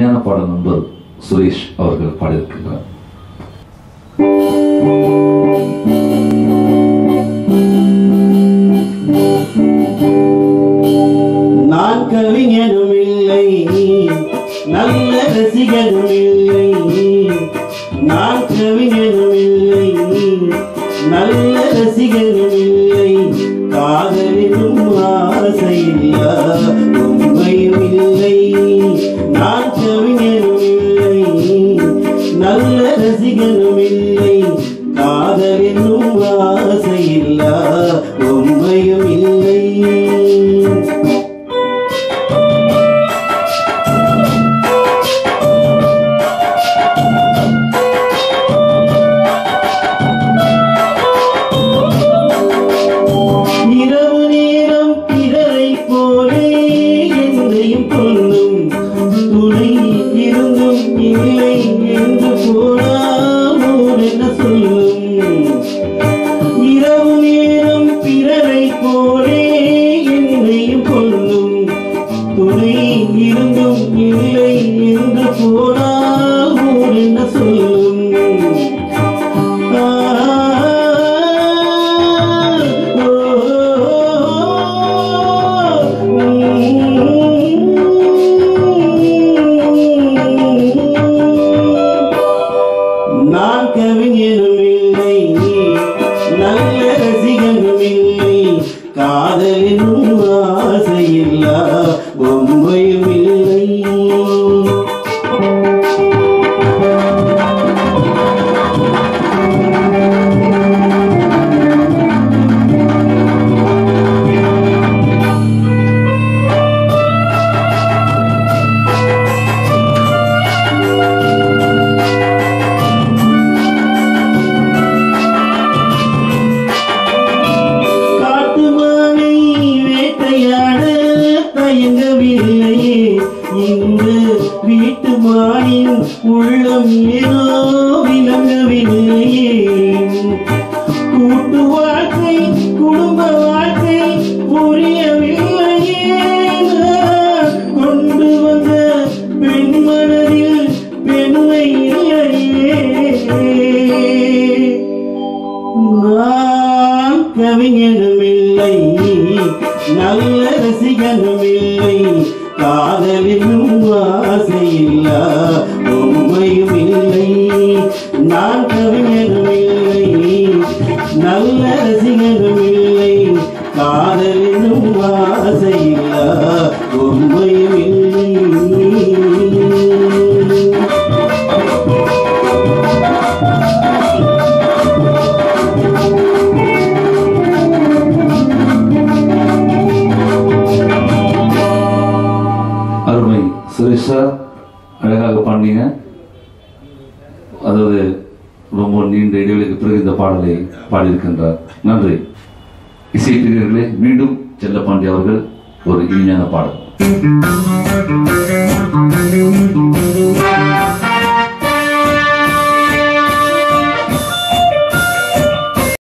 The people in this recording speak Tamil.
விஞ்ஞான பாட நண்பர் சுரேஷ் அவர்கள் பாடியிருக்கின்றார் நான் கவிஞனும் இல்லை நல்ல ரசிகனும் இல்லை நான் கவிஞனும் இல்லை நல்ல ரசிகனும் இல்லை காதலினும் ஆசையில்லா உண்மையும் இல்லை நான் கவிஞனும் இல்லை நல்ல ரசிகனும் இல்லை காதலினும் ஆசையில்லா உண்மையும் இல்லை இரவு நேரம் பிறரை போலே என்னையும் கொல்லும் துணை இருந்தும் இல்லை என்று போனால் ஊர் என்ன சொல்லும் இரவு நேரம் பிறரை போலே என்னையும் கொல்லும் துணை இருந்தும் இல்லை என்று போனால் ஊர் என்ன சொல்லும் நான் கவிஞனும் இல்லை நல்ல ரசிகனும் இல்லை காதலினும் ஆசையில்லா பொம்மையும் இல்லை காட்டுமானை வேட்டையாட தயங்கவில்லையே இங்கு வீட்டு மானின் உள்ளம் ஏனோ விளங்கவில்லையே கூட்டு வாழ்க்கை குடும்ப வாழ்க்கை புரியவில்லையே நான் கொண்டு வந்த பெண் மனதில் பெண்மை இல்லையே நான் கவிஞனும் இல்லை நல்ல ரசிகனும் இல்லை காதலிலும் ஆசையில்லா உண்மையும் இல்லை நான் கவிஞனும் இல்லை நல்ல ரசிகனும் இல்லை காதலிலும் ஆசையில்லா உண்மையும் இல்லை அருமை சுரேஷ் சார் அழகாக பாடினீங்க அதாவது ரொம்ப நீண்ட இடைவெளிக்கு பிறகு இந்த பாடலை பாடியிருக்கின்றார் நன்றி இசைப்பிரியர்களே மீண்டும் செல்லப்பாண்டி அவர்கள் ஒரு இனிமையான பாடல்